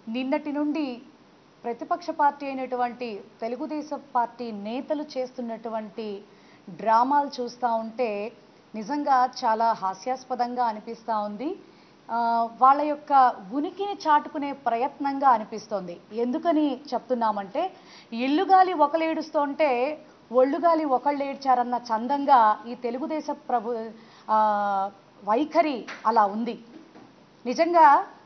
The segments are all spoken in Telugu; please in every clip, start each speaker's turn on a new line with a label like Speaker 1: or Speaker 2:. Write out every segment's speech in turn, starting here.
Speaker 1: నిన్నటి నుండి ప్రతిపక్ష పార్టీ అయినటువంటి తెలుగుదేశం పార్టీ నేతలు చేస్తున్నటువంటి డ్రామాలు చూస్తూ ఉంటే నిజంగా చాలా హాస్యాస్పదంగా అనిపిస్తూ ఉంది ఆ, వాళ్ళ యొక్క ఉనికిని చాటుకునే ప్రయత్నంగా అనిపిస్తోంది ఎందుకని చెప్తున్నామంటే ఇల్లుగాలి ఒకళ్ళు ఏడుస్తుంటే ఒళ్ళుగాలి ఒకళ్ళు ఏడ్చారన్న చందంగా ఈ తెలుగుదేశం ప్రభు ఆ, వైఖరి అలా ఉంది నిజంగా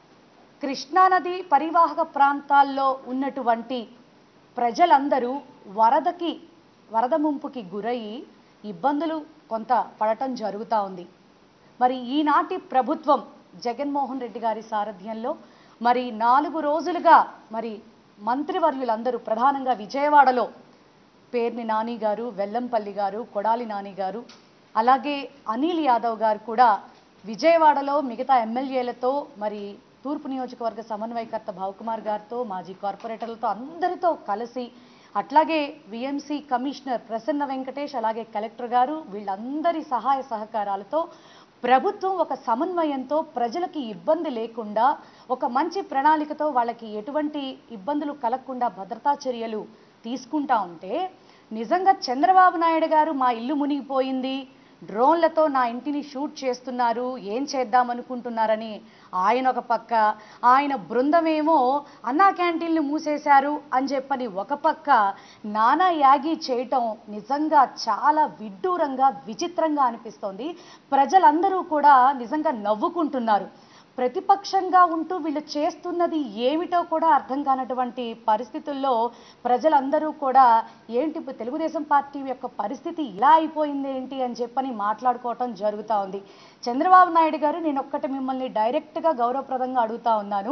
Speaker 1: కృష్ణానది పరివాహక ప్రాంతాల్లో ఉన్నటువంటి ప్రజలందరూ వరదకి వరద ముంపుకి గురయి ఇబ్బందులు కొంత పడటం జరుగుతూ ఉంది మరి ఈనాటి ప్రభుత్వం జగన్మోహన్ రెడ్డి గారి సారథ్యంలో మరి నాలుగు రోజులుగా మరి మంత్రివర్యులందరూ ప్రధానంగా విజయవాడలో పేర్ని నాని గారు వెల్లంపల్లి గారు కొడాలి నాని గారు అలాగే అనిల్ యాదవ్ గారు కూడా విజయవాడలో మిగతా ఎమ్మెల్యేలతో మరి తూర్పు నియోజకవర్గ సమన్వయకర్త భావకుమార్ గారితో మాజీ కార్పొరేటర్లతో అందరితో కలిసి అట్లాగే విఎంసి కమిషనర్ ప్రసన్న వెంకటేష్ అలాగే కలెక్టర్ గారు వీళ్ళందరి సహాయ సహకారాలతో ప్రభుత్వం ఒక సమన్వయంతో ప్రజలకి ఇబ్బంది లేకుండా ఒక మంచి ప్రణాళికతో వాళ్ళకి ఎటువంటి ఇబ్బందులు కలగకుండా భద్రతా చర్యలు తీసుకుంటా ఉంటే నిజంగా చంద్రబాబు నాయుడు గారు మా ఇల్లు మునిగిపోయింది డ్రోన్లతో నా ఇంటిని షూట్ చేస్తున్నారు ఏం చేద్దామనుకుంటున్నారని ఆయన ఒక పక్క ఆయన బృందమేమో అన్నా క్యాంటీన్లు మూసేశారు అని చెప్పని ఒక పక్క నానా యాగి చేయటం నిజంగా చాలా విడ్డూరంగా విచిత్రంగా అనిపిస్తోంది ప్రజలందరూ కూడా నిజంగా నవ్వుకుంటున్నారు ప్రతిపక్షంగా ఉంటూ వీళ్ళు చేస్తున్నది ఏమిటో కూడా అర్థం కానటువంటి పరిస్థితుల్లో ప్రజలందరూ కూడా ఏంటి ఇప్పుడు తెలుగుదేశం పార్టీ యొక్క పరిస్థితి ఇలా అయిపోయింది ఏంటి అని చెప్పని మాట్లాడుకోవటం జరుగుతూ ఉంది చంద్రబాబు నాయుడు గారు నేను ఒక్కటి మిమ్మల్ని డైరెక్ట్గా గౌరవప్రదంగా అడుగుతా ఉన్నాను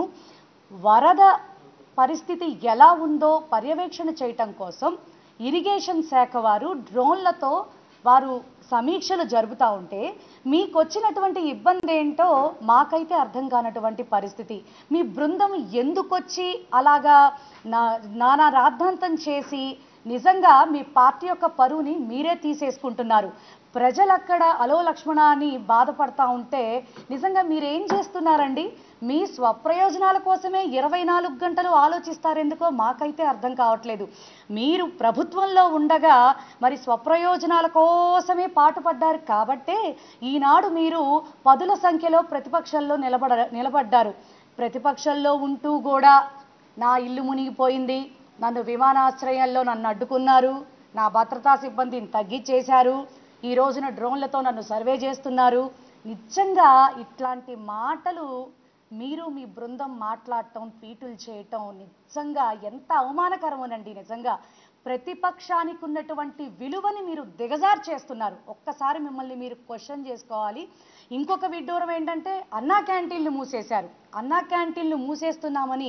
Speaker 1: వరద పరిస్థితి ఎలా ఉందో పర్యవేక్షణ చేయటం కోసం ఇరిగేషన్ శాఖ వారు డ్రోన్లతో వారు సమీక్షలు జరుపుతూ ఉంటే మీకు వచ్చినటువంటి ఇబ్బంది ఏంటో మాకైతే అర్థం కానటువంటి పరిస్థితి మీ బృందం ఎందుకొచ్చి అలాగా నా నానా రాద్ధాంతం చేసి నిజంగా మీ పార్టీ యొక్క పరువుని మీరే తీసేసుకుంటున్నారు ప్రజలు అక్కడ అలో లక్ష్మణ అని బాధపడతా ఉంటే నిజంగా మీరు ఏం చేస్తున్నారండి మీ స్వప్రయోజనాల కోసమే ఇరవై నాలుగు గంటలు ఆలోచిస్తారెందుకో మాకైతే అర్థం కావట్లేదు మీరు ప్రభుత్వంలో ఉండగా మరి స్వప్రయోజనాల కోసమే పాటుపడ్డారు కాబట్టే ఈనాడు మీరు పదుల సంఖ్యలో ప్రతిపక్షంలో నిలబడ నిలబడ్డారు ప్రతిపక్షంలో ఉంటూ కూడా నా ఇల్లు మునిగిపోయింది నన్ను విమానాశ్రయంలో నన్ను అడ్డుకున్నారు నా భద్రతా సిబ్బందిని తగ్గించేశారు ఈ రోజున డ్రోన్లతో నన్ను సర్వే చేస్తున్నారు నిజంగా ఇట్లాంటి మాటలు మీరు మీ బృందం మాట్లాడటం ట్వీటులు చేయటం నిజంగా ఎంత అవమానకరమోనండి నిజంగా ప్రతిపక్షానికి ఉన్నటువంటి విలువని మీరు దిగజారు చేస్తున్నారు ఒక్కసారి మిమ్మల్ని మీరు క్వశ్చన్ చేసుకోవాలి ఇంకొక విడ్డూరం ఏంటంటే అన్నా క్యాంటీన్లు మూసేశారు అన్నా క్యాంటీన్లు మూసేస్తున్నామని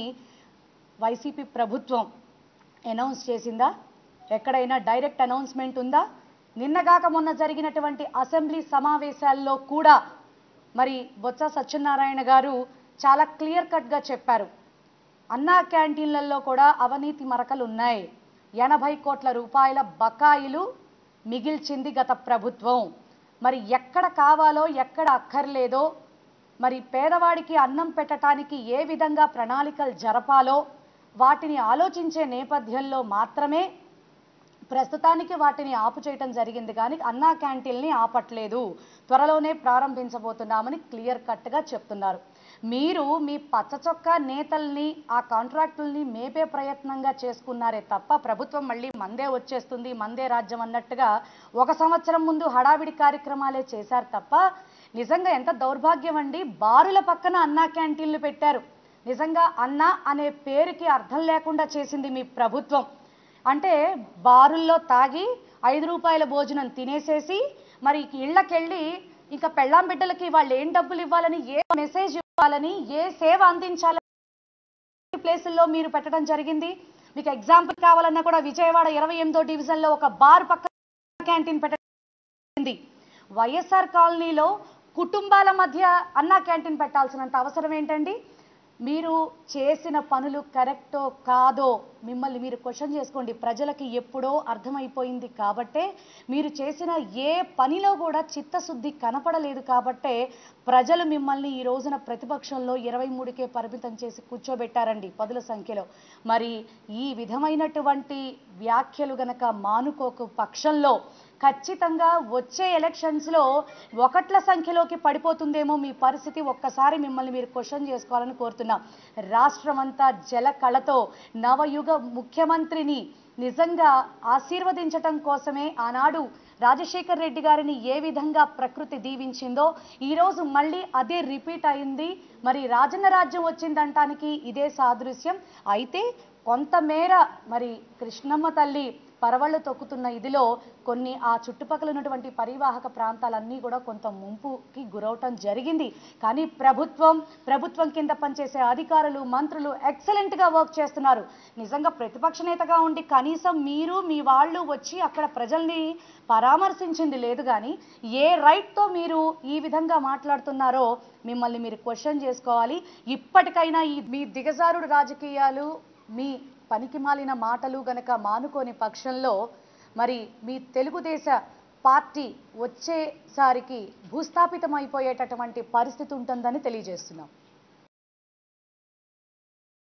Speaker 1: వైసీపీ ప్రభుత్వం అనౌన్స్ చేసిందా ఎక్కడైనా డైరెక్ట్ అనౌన్స్మెంట్ ఉందా నిన్నగాక మొన్న జరిగినటువంటి అసెంబ్లీ సమావేశాల్లో కూడా మరి బొత్స సత్యనారాయణ గారు చాలా క్లియర్ కట్గా చెప్పారు అన్నా క్యాంటీన్లలో కూడా అవినీతి మరకలు ఉన్నాయి ఎనభై కోట్ల రూపాయల బకాయిలు మిగిల్చింది గత ప్రభుత్వం మరి ఎక్కడ కావాలో ఎక్కడ అక్కర్లేదో మరి పేదవాడికి అన్నం పెట్టడానికి ఏ విధంగా ప్రణాళికలు జరపాలో వాటిని ఆలోచించే నేపథ్యంలో మాత్రమే ప్రస్తుతానికి వాటిని ఆపు చేయటం జరిగింది కానీ అన్నా క్యాంటీన్ని ఆపట్లేదు త్వరలోనే ప్రారంభించబోతున్నామని క్లియర్ కట్గా చెప్తున్నారు మీరు మీ పచ్చచొక్క నేతల్ని ఆ కాంట్రాక్టుల్ని మేపే ప్రయత్నంగా చేసుకున్నారే తప్ప ప్రభుత్వం మళ్ళీ మందే వచ్చేస్తుంది మందే రాజ్యం అన్నట్టుగా ఒక సంవత్సరం ముందు హడావిడి కార్యక్రమాలే చేశారు తప్ప నిజంగా ఎంత దౌర్భాగ్యం అండి బారుల పక్కన అన్నా క్యాంటీన్లు పెట్టారు నిజంగా అన్న అనే పేరుకి అర్థం లేకుండా చేసింది మీ ప్రభుత్వం అంటే బారుల్లో తాగి ఐదు రూపాయల భోజనం తినేసేసి మరి ఇళ్ళకెళ్ళి ఇంకా పెళ్ళాం బిడ్డలకి వాళ్ళు ఏం డబ్బులు ఇవ్వాలని ఏ మెసేజ్ ఇవ్వాలని ఏ సేవ అందించాలని ప్లేసుల్లో మీరు పెట్టడం జరిగింది మీకు ఎగ్జాంపుల్ కావాలన్నా కూడా విజయవాడ ఇరవై ఎనిమిదో డివిజన్లో ఒక బార్ పక్క క్యాంటీన్ పెట్టడం వైఎస్ఆర్ కాలనీలో కుటుంబాల మధ్య అన్నా క్యాంటీన్ పెట్టాల్సినంత అవసరం ఏంటండి మీరు చేసిన పనులు కరెక్టో కాదో మిమ్మల్ని మీరు క్వశ్చన్ చేసుకోండి ప్రజలకి ఎప్పుడో అర్థమైపోయింది కాబట్టే మీరు చేసిన ఏ పనిలో కూడా చిత్తశుద్ధి కనపడలేదు కాబట్టే ప్రజలు మిమ్మల్ని ఈ రోజున ప్రతిపక్షంలో ఇరవై మూడుకే పరిమితం చేసి కూర్చోబెట్టారండి పదుల సంఖ్యలో మరి ఈ విధమైనటువంటి వ్యాఖ్యలు గనక మానుకోకు పక్షంలో ఖచ్చితంగా వచ్చే ఎలక్షన్స్లో ఒకట్ల సంఖ్యలోకి పడిపోతుందేమో మీ పరిస్థితి ఒక్కసారి మిమ్మల్ని మీరు క్వశ్చన్ చేసుకోవాలని కోరుతున్నాం రాష్ట్రమంతా జల కళతో నవయుగ ముఖ్యమంత్రిని నిజంగా ఆశీర్వదించటం కోసమే ఆనాడు రాజశేఖర్ రెడ్డి గారిని ఏ విధంగా ప్రకృతి దీవించిందో ఈరోజు మళ్ళీ అదే రిపీట్ అయింది మరి రాజన్న రాజ్యం వచ్చిందంటానికి ఇదే సాదృశ్యం అయితే కొంతమేర మరి కృష్ణమ్మ తల్లి పరవళ్ళు తొక్కుతున్న ఇదిలో కొన్ని ఆ చుట్టుపక్కల ఉన్నటువంటి పరివాహక ప్రాంతాలన్నీ కూడా కొంత ముంపుకి గురవటం జరిగింది కానీ ప్రభుత్వం ప్రభుత్వం కింద పనిచేసే అధికారులు మంత్రులు ఎక్సలెంట్గా వర్క్ చేస్తున్నారు నిజంగా ప్రతిపక్ష నేతగా ఉండి కనీసం మీరు మీ వాళ్ళు వచ్చి అక్కడ ప్రజల్ని పరామర్శించింది లేదు కానీ ఏ రైట్తో మీరు ఈ విధంగా మాట్లాడుతున్నారో మిమ్మల్ని మీరు క్వశ్చన్ చేసుకోవాలి ఇప్పటికైనా ఈ మీ దిగజారుడు రాజకీయాలు మీ పనికిమాలిన మాటలు గనక మానుకోని పక్షంలో మరి మీ తెలుగుదేశ పార్టీ వచ్చేసారికి భూస్థాపితం అయిపోయేటటువంటి పరిస్థితి ఉంటుందని తెలియజేస్తున్నాం